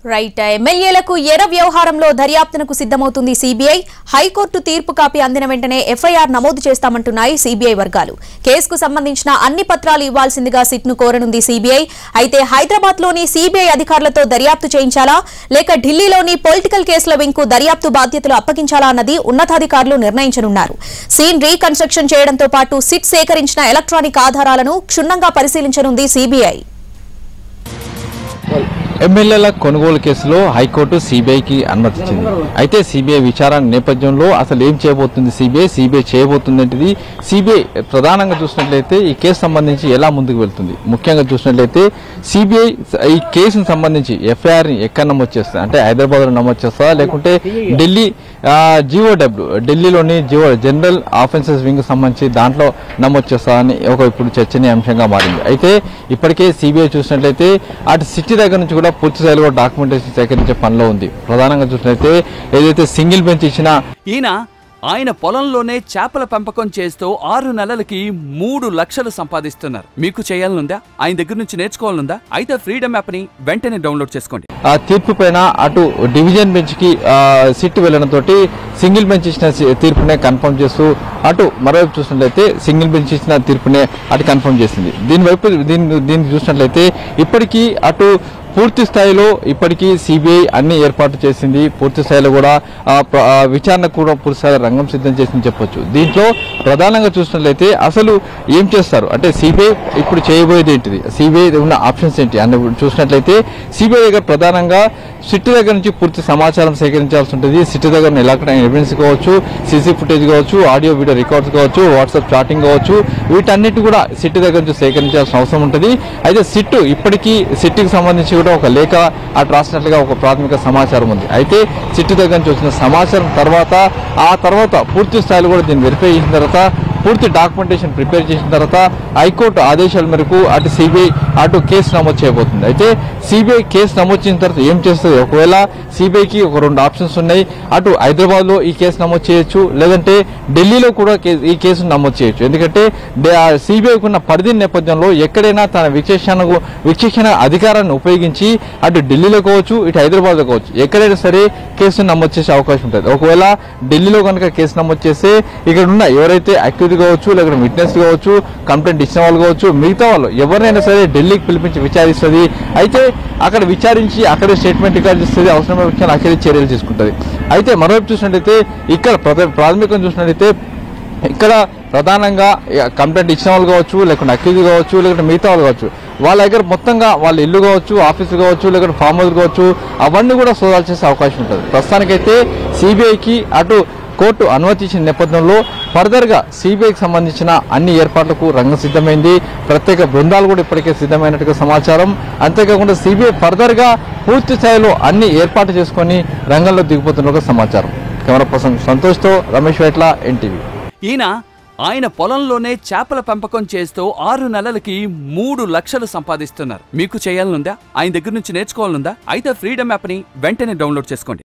right ఎమ్మెల్యేలకు ఎర వ్యవహారంలో దర్యాప్తునకు సిద్ధమవుతుంది సీబీఐ హైకోర్టు తీర్పు కాపీ అందిన వెంటనే ఎఫ్ఐఆర్ నమోదు చేస్తామంటున్నాయి సీబీఐ వర్గాలు కేసుకు సంబంధించిన అన్ని పత్రాలు ఇవ్వాల్సిందిగా సిట్ను కోరనుంది సీబీఐ అయితే హైదరాబాద్ లోని సీబీఐ అధికారులతో దర్యాప్తు చేయించాలా లేక ఢిల్లీలోని పొలిటికల్ కేసుల వింగ్కు దర్యాప్తు బాధ్యతలు అప్పగించాలా అన్నది ఉన్నతాధికారులు నిర్ణయించనున్నారు సీన్ రీకన్స్ట్రక్షన్ చేయడంతో పాటు సిట్ సేకరించిన ఎలక్ట్రానిక్ ఆధారాలను క్షుణ్ణంగా పరిశీలించనుంది సీబీఐ ఎమ్మెల్యేల కొనుగోలు కేసులో హైకోర్టు సిబిఐకి అనుమతించింది అయితే సిబిఐ విచారణ నేపథ్యంలో అసలు ఏం చేయబోతుంది సిబిఐ సిబిఐ చేయబోతుంది ఏంటిది సిబిఐ ప్రధానంగా చూసినట్లయితే ఈ కేసు సంబంధించి ఎలా ముందుకు వెళ్తుంది ముఖ్యంగా చూసినట్లయితే సిబిఐ ఈ కేసును సంబంధించి ఎఫ్ఐఆర్ ని ఎక్కడ నమోదు చేస్తుంది అంటే హైదరాబాద్ లో నమోదు చేస్తుందా లేకుంటే ఢిల్లీ జిఓడబ్ల్యూ ఢిల్లీలోని జిఓ జనరల్ ఆఫెన్సెస్ వింగ్ సంబంధించి దాంట్లో నమోదు చేస్తా అని ఒక ఇప్పుడు చర్చనీయాంశంగా మారింది అయితే ఇప్పటికే సిబిఐ చూసినట్లయితే అటు సిటీ దగ్గర నుంచి కూడా పూర్తి స్థాయిలో డాక్యుమెంటేషన్ సేకరించే పనిలో ఉంది ప్రధానంగా చూసినట్లయితే ఏదైతే సింగిల్ బెంచ్ ఇచ్చిన ఈయన ఆయన పొలంలోనే చేపల పెంపకం చేస్తూ ఆరు నెలలకి మూడు లక్షలు సంపాదిస్తున్నారు మీకు చేయాలనుందా ఆయన దగ్గర నుంచి నేర్చుకోవాలనుందా అయితే ఫ్రీడమ్ యాప్ని వెంటనే డౌన్లోడ్ చేసుకోండి ఆ తీర్పు పైన అటు డివిజన్ బెంచ్ కి సిట్ వెళ్ళడంతో సింగిల్ బెంచ్ ఇచ్చిన సి- తీర్పునే కన్ఫర్మ్ చేస్తూ అటు మరోవైపు చూసినట్లయితే సింగిల్ బెంచ్ ఇచ్చిన తీర్పునే అటు కన్ఫర్మ్ చేసింది దీని వైపు దీన్ని దీన్ని చూసినట్లయితే ఇప్పటికీ అటు పూర్తి స్థాయిలో ఇప్పటికీ సిబిఐ అన్ని ఏర్పాటు చేసింది పూర్తి స్థాయిలో కూడా ఆ, ప్ర- ఆ, విచారణకు కూడా పూర్తి స్థాయిలో రంగం సిద్ధం చేసింది చెప్పొచ్చు దీంట్లో ప్రధానంగా చూసినట్లయితే అసలు ఏం చేస్తారు అంటే సిబిఐ ఇప్పుడు చేయబోయేది ఏంటిది సిబిఐ ఉన్న ఆప్షన్స్ ఏంటి అని చూసినట్లయితే సిబిఐ దగ్గర ప్రధానంగా సిట్ దగ్గర నుంచి పూర్తి సమాచారం సేకరించాల్సి ఉంటుంది సిట్ దగ్గర ఎలక్ట్రానిక్ ఎవిడెన్స్ కావచ్చు సీసీ ఫుటేజ్ కావచ్చు ఆడియో వీడియో రికార్డ్స్ కావచ్చు వాట్సాప్ చాటింగ్ కావచ్చు వీటన్నిటి కూడా సిట్ దగ్గర నుంచి సేకరించాల్సిన అవసరం ఉంటుంది అయితే సిట్ ఇప్పటికీ సిట్కి సంబంధించి కూడా ఒక లేఖ అటు రాసినట్లుగా ఒక ప్రాథమిక సమాచారం ఉంది అయితే సిట్ దగ్గర నుంచి వచ్చిన సమాచారం తర్వాత ఆ తర్వాత పూర్తి స్థాయిలో కూడా దీన్ని వెరిఫై చేసిన తర్వాత పూర్తి డాక్యుమెంటేషన్ ప్రిపేర్ చేసిన తర్వాత హైకోర్టు ఆదేశాల మేరకు అటు సిబిఐ అటు కేసు నమోదు చేయబోతుంది అయితే సిబిఐ కేసు నమోదు చేసిన తర్వాత ఏం చేస్తుంది ఒకవేళ సిబిఐకి ఒక రెండు ఆప్షన్స్ ఉన్నాయి అటు హైదరాబాద్ లో ఈ కేసు నమోదు చేయొచ్చు లేదంటే ఢిల్లీలో కూడా కే- ఈ కేసును నమోదు చేయొచ్చు ఎందుకంటే సిబిఐకి ఉన్న పరిధి నేపథ్యంలో ఎక్కడైనా తన విచక్షణకు విచక్షణ అధికారాన్ని ఉపయోగించి అటు ఢిల్లీలో కావచ్చు ఇటు హైదరాబాద్లో కావచ్చు ఎక్కడైనా సరే కేసును నమోదు చేసే అవకాశం ఉంటుంది ఒకవేళ ఢిల్లీలో కనుక కేసు నమోదు చేస్తే ఇక్కడ ఉన్న ఎవరైతే అక్యూజ్ కావచ్చు లేకపోతే విట్నెస్ కావచ్చు కంప్లైంట్ ఇచ్చిన వాళ్ళు కావచ్చు మిగతా వాళ్ళు ఎవరినైనా సరే ఢిల్లీకి పిలిపించి విచారిస్తుంది అయితే అక్కడ విచారించి అక్కడే స్టేట్మెంట్ రికార్డ్ చేస్తుంది అవసరమైన విషయాలు అక్కడే చర్యలు తీసుకుంటుంది అయితే మరోవైపు చూసినట్టయితే ఇక్కడ ప్రధ- ప్రాథమికంగా చూసినట్టయితే ఇక్కడ ప్రధానంగా కంప్లైంట్ ఇచ్చిన వాళ్ళు కావచ్చు లేకుంటే అక్యూజ్ కావచ్చు లేకుంటే మిగతా వాళ్ళు కావచ్చు వాళ్ళ దగ్గర మొత్తంగా వాళ్ళ ఇల్లు కావచ్చు ఆఫీసు కావచ్చు లేకుంటే ఫామ్ హౌస్ కావచ్చు అవన్నీ కూడా సోదాలు చేసే అవకాశం ఉంటుంది ప్రస్తుతానికైతే సిబిఐకి అటు కోర్టు అనుమతి ఇచ్చిన నేపథ్యంలో ఫర్దర్గా సిబిఐకి సంబంధించిన అన్ని ఏర్పాట్లకు రంగం సిద్ధమైంది ప్రత్యేక బృందాలు కూడా ఇప్పటికే సిద్ధమైనట్టుగా సమాచారం అంతేకాకుండా సిబిఐ ఫర్దర్గా పూర్తి స్థాయిలో అన్ని ఏర్పాటు చేసుకొని రంగంలో దిగిపోతున్నట్టుగా సమాచారం కెమెరా పర్సన్ సంతోష్తో రమేష్ వేట్ల ఎన్టీవీ ఈయన ఆయన పొలంలోనే చేపల పెంపకం చేస్తూ ఆరు నెలలకి మూడు లక్షలు సంపాదిస్తున్నారు మీకు చేయాలనుందా ఆయన దగ్గర నుంచి నేర్చుకోవాలనుందా అయితే ఫ్రీడమ్ యాప్ని వెంటనే డౌన్లోడ్ చేసుకోండి